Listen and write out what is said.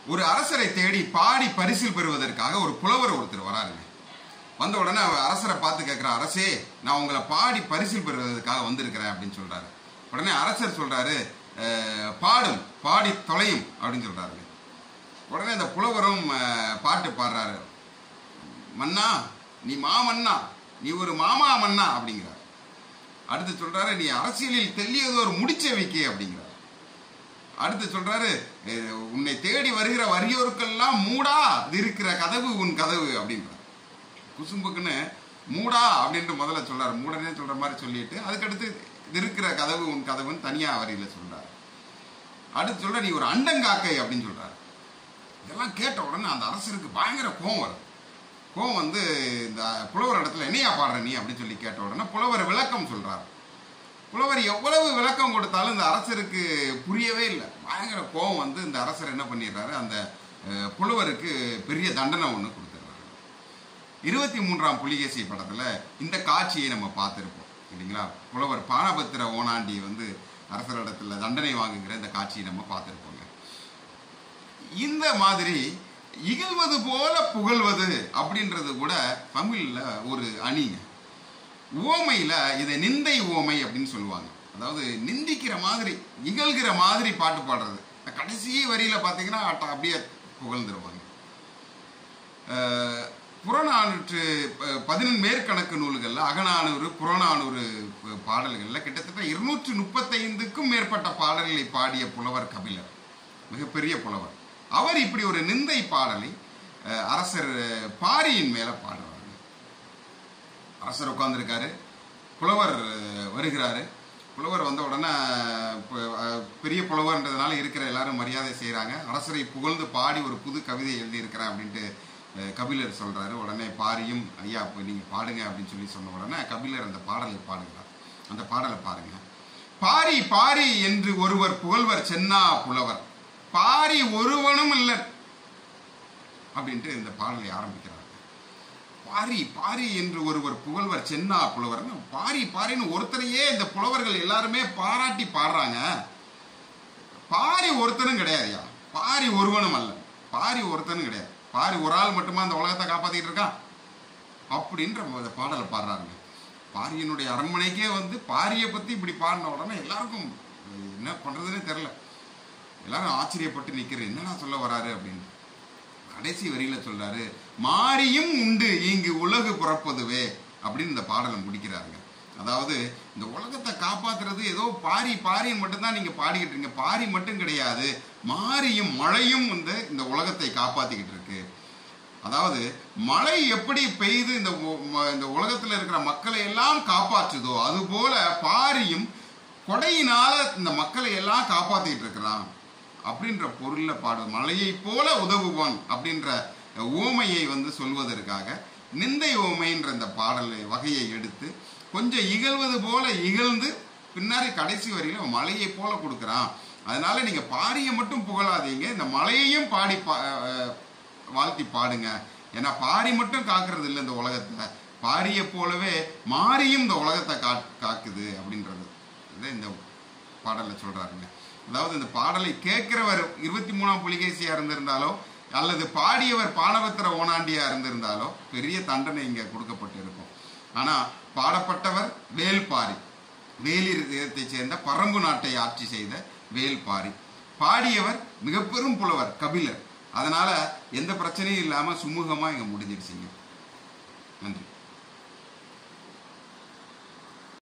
ஒரு அரசரை தேடி பாடி பரிசில் பெறுவதற்காக ஒரு புலவர் ஒருத்தர் வராருங்க வந்த உடனே அவர் அரசரை பார்த்து கேட்குற அரசே நான் உங்களை பாடி பரிசில் பெறுவதற்காக வந்திருக்கிறேன் அப்படின்னு சொல்றாரு உடனே அரசர் சொல்றாரு "அஹ், பாடும் பாடி தொலையும் அப்படின்னு சொல்றாரு உடனே இந்த புலவரும் அஹ், பாட்டு பாடுறாரு மன்னா நீ மாமன்னா நீ ஒரு மாமா மன்னா அப்படிங்கிறார் அடுத்து சொல்றாரு நீ அரசியலில் தெல்லியது ஒரு முடிச்ச வைக்கே அப்படிங்கிறார் அடுத்து சொல்றாரு "அஹ், உன்னை தேடி வருகிற வறியோருக்கெல்லாம் மூடா இது இருக்கிற கதவு உன் கதவு அப்படின்றார் குசும்புக்குன்னு மூடா அப்படின்ட்டு முதல்ல சொல்றாரு மூடனே சொல்ற மாதிரி சொல்லிட்டு அதுக்கடுத்து இது இருக்கிற கதவு உன் கதவுன்னு தனியா வரியில சொல்றாரு அடுத்து சொல்ற நீ ஒரு அண்டங்காக்கை அப்படின்னு சொல்றாரு இதெல்லாம் கேட்ட உடனே அந்த அரசருக்கு பயங்கர கோவம் வரும் கோவம் வந்து இந்த புலவர் இடத்துல என்னையா பாடுற நீ அப்படின்னு சொல்லி கேட்ட உடனே புலவர் விளக்கம் சொல்றாரு புலவர் எவ்வளவு விளக்கம் கொடுத்தாலும் இந்த அரசருக்கு புரியவே இல்லை பயங்கர கோவம் வந்து இந்த அரசர் என்ன பண்ணிடுறாரு அந்த அஹ், புலவருக்கு பெரிய தண்டனை ஒன்று கொடுத்துடுறாரு இருபத்தி மூன்றாம் புலிகேசி படத்துல இந்த காட்சியை நம்ம பார்த்திருப்போம் இல்லைங்களா புலவர் பானபத்திர ஓனாண்டி வந்து அரசரிடத்துல தண்டனை வாங்குகிற இந்த காட்சியை நம்ம பார்த்திருப்போங்க இந்த மாதிரி இகழ்வது போல புகழ்வது அப்படின்றது கூட தமிழ்ல ஒரு அணிங்க உவமையில இதை நிந்தை உவமை அப்படின்னு சொல்லுவாங்க அதாவது நிந்திக்கிற மாதிரி இகழ்கிற மாதிரி பாட்டு பாடுறது கடைசி வரியில பாத்தீங்கன்னா அட்ட- அப்படியே புகழ்ந்துருவாங்க அஹ், புறநானூற்று ப- பதினெண் மேற்கணக்கு நூல்கள்ல அகநானூறு புறநானூறு ப- பாடல்கள்ல கிட்டத்தட்ட இருநூற்று முப்பத்தைந்துக்கும் மேற்பட்ட பாடல்களை பாடிய புலவர் கபிலர் மிகப்பெரிய புலவர் அவர் இப்படி ஒரு நிந்தை பாடலை அஹ், அரசர் அஹ், பாரியின் மேல பாடுறாங்க அரசர் உட்கார்ந்திருக்காரு புலவர் அஹ், வருகிறாரு புலவர் வந்த உடனே ப- அஹ், பெரிய புலவர்ன்றதுனால இருக்கிற எல்லாரும் மரியாதை செய்றாங்க அரசரை புகழ்ந்து பாடி ஒரு புது கவிதை எழுதியிருக்கிறேன் அப்படின்ட்டு அஹ், கபிலர் சொல்றாரு உடனே பாரியும் ஐயா இப்போ நீங்க பாடுங்க அப்படின்னு சொல்லி சொன்ன உடனே கபிலர் அந்த பாடலை பாடுகிறார் அந்த பாடலை பாருங்க பாரி பாரி என்று ஒருவர் புகழ்வர் சென்னா புலவர் பாரி ஒருவனும் இல்லை அப்படின்ட்டு இந்த பாடலை ஆரம்பிக்கிறார் பாரி பாரி என்று ஒருவர் புகழ்வர் சென்னா புலவர் பாரி பாரின்னு ஒருத்தரையே இந்த புலவர்கள் எல்லாருமே பாராட்டி பாடுறாங்க பாரி ஒருத்தனும் கிடையாதுயா பாரி ஒருவனும் அல்ல பாரி ஒருத்தனும் கிடையாது பாரி ஒரு ஆள் மட்டுமா அந்த உலகத்தை காப்பாத்திட்டு இருக்கான் அப்படின்ற அந்த பாடலை பாடுறாருங்க பாரியனுடைய அரண்மனைக்கே வந்து பாரியை பத்தி இப்படி பாடின உடனே எல்லாருக்கும் என்ன பண்றதுன்னே தெரியல எல்லாரும் ஆச்சரியப்பட்டு நிக்கிறது என்னடா சொல்ல வராரு அப்படின்னு கடைசி வரியில சொல்றாரு மாரியும் உண்டு இங்கு உலகு பிறப்பதுவே அப்படின்னு இந்த பாடலை முடிக்கிறாருங்க அதாவது இந்த உலகத்தை காப்பாத்துறது ஏதோ பாரி பாரின்னு மட்டும்தான் நீங்க பாடிக்கிட்டு இருக்கீங்க பாரி மட்டும் கிடையாது மாரியும் மழையும் வந்து இந்த உலகத்தை காப்பாத்திக்கிட்டு இருக்கு அதாவது மழை எப்படி பெய்து இந்த உ- ம- இந்த உலகத்துல இருக்கிற மக்களை எல்லாம் காப்பாற்றுதோ அதுபோல பாரியும் கொடையினால இந்த மக்களை எல்லாம் காப்பாத்திட்டு இருக்கிறான் அப்படின்ற பொருள்ல பாடு மழையை போல உதவுவான் அப்படின்ற ஓமையை வந்து சொல்வதற்காக நிந்தை ஓமைன்ற இந்த பாடல் வகையை எடுத்து கொஞ்சம் இகழ்வது போல இகழ்ந்து பின்னாடி கடைசி வரியில மழையை போல கொடுக்குறான் அதனால நீங்க பாரியை மட்டும் புகழாதீங்க இந்த மழையையும் பாடி பா- அஹ் வாழ்த்தி பாடுங்க ஏன்னா பாரி மட்டும் காக்குறது இல்லை இந்த உலகத்தை பாரியை போலவே மாரியும் இந்த உலகத்தை கா காக்குது அப்படின்றது இதை இந்த பாடல்ல சொல்றாருங்க அதாவது இந்த பாடலை கேட்கிறவர் இருபத்தி மூணாம் புலிகேசியா இருந்திருந்தாலோ அல்லது பாடியவர் பானபத்திர ஓனாண்டியா இருந்திருந்தாலோ பெரிய தண்டனை இங்க கொடுக்கப்பட்டு இருக்கும் ஆனா பாடப்பட்டவர் வேல்பாரி வேலிர் இனத்தைச் சேர்ந்த பரம்பு நாட்டை ஆட்சி செய்த வேல்பாரி பாடியவர் மிக பெரும் புலவர் கபிலர் அதனால எந்த பிரச்சனையும் இல்லாம சுமூகமா இங்க முடிஞ்சிடுச்சுங்க நன்றி